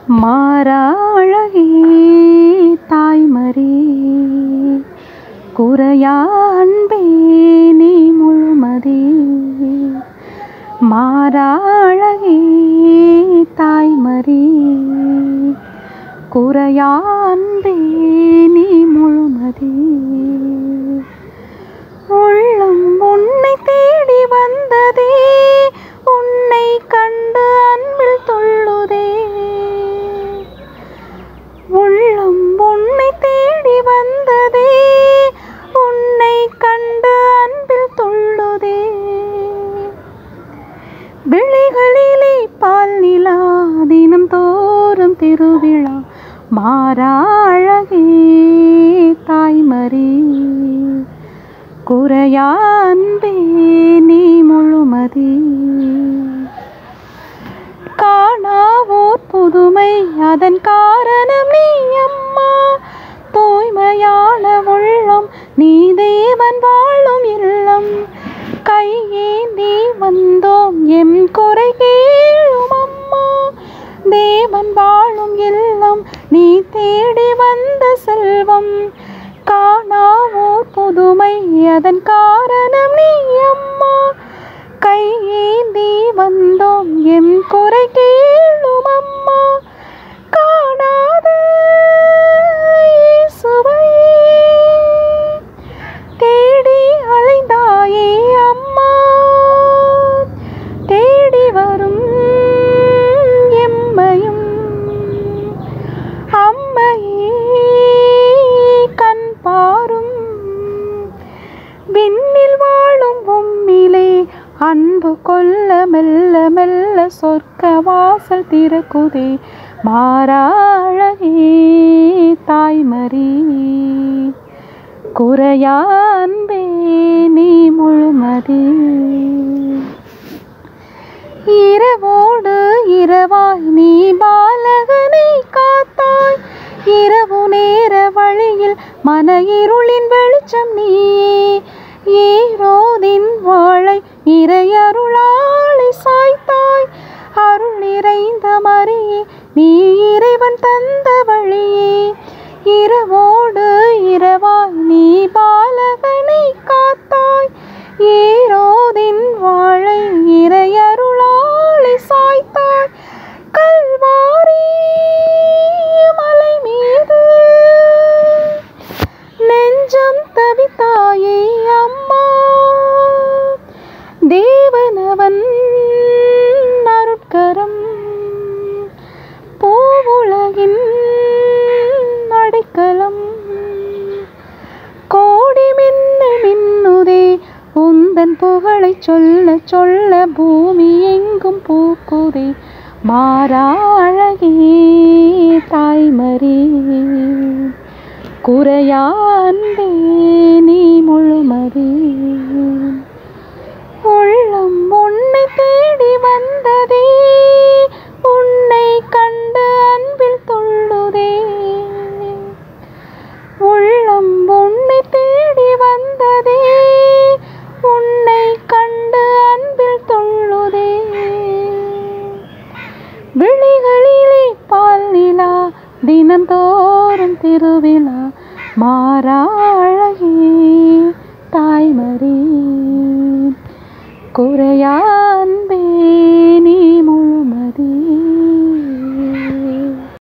மாறாழகே தாய்மறி குறையா அன்பே நீ முழுமதி மாறாழகே தாய்மறி குறையா அன்பே நீ முழுமதி உள்ளம் உன்னை தேடி வந்ததே உன்னை கண்டு அன்பில் துள்ளுதே உள்ளம் உன்னை தேடி வந்ததே உன்னை கண்டு அன்பில் துள்ளுதே விழிகளிலே பால் நிலா தினம் தோறும் திருவிழா மாறா அழகே தாய்மறி குறையா அன்பே நீ முழுமதி காணாவோர் புதுமை அதன் காரணம் நீ அம்மா தூய்மையான உள்ளம் நீ தேவன் வாழும் இல்லம் கையேந்தி வந்தோம் எம் குறை கேளும் அம்மா தேவன் வாழும் இல்லம் நீ தேடி வந்த செல்வம் காணாவோர் புதுமை அதன் காரணம் நீ அம்மா கையேந்தி வந்தோம் எம் குறை கேளும் அம்மா காணாத இயேசுவை தேடி அலைந்தாயே அம்மா தேடி வரும் எம்மையும் அம்மையே கண் பாரும் விண்ணில் வாழும் உம்மிலே அன்பு கொள்ள மெல்ல மெல்ல சொர்க்க வாசல் திறக்குதே மாறாழகே தாய்மறி குறையா அன்பே நீ முழுமதி இரவோடு இரவாய் நீ பாலகனை காத்தாய் இரவு நேர வழியில் மன இருளின் வெளிச்சம் நீயே ஏரோதின் வாழை இறையருளாளை சாய்த்தாய் அருள் நிறைந்த மரியே நீ இறைவன் தந்த வழியே இரவோடு இரவாய் நீ பாலகனை காத்தாய் ஏரோதின் வாழை இறையருளாளை சாய்த்தாய் கல்வாரி மலை மீது நெஞ்சம் தவித்தாயே அம்மா தேவனவன் அருட்கரம் பூவுலகின் அடைக்கலம் கோடி மின்னு மின்னுதே உந்தன் புகழை சொல்ல சொல்ல பூமி எங்கும் பூக்குதே மாறா அழகே தாய்மறி குறையா அன்பே நீ முழுமதி உள்ளம் உன்னை தேடி வந்ததே உன்னை கண்டு அன்பில் துள்ளுதே உள்ளம் உன்னை தேடி வந்ததே உன்னை கண்டு அன்பில் துள்ளுதே விழிகளிலே பால் நிலா தினந்தோறும் திருவிழா மாறா அழகே தாய்மறி குறையா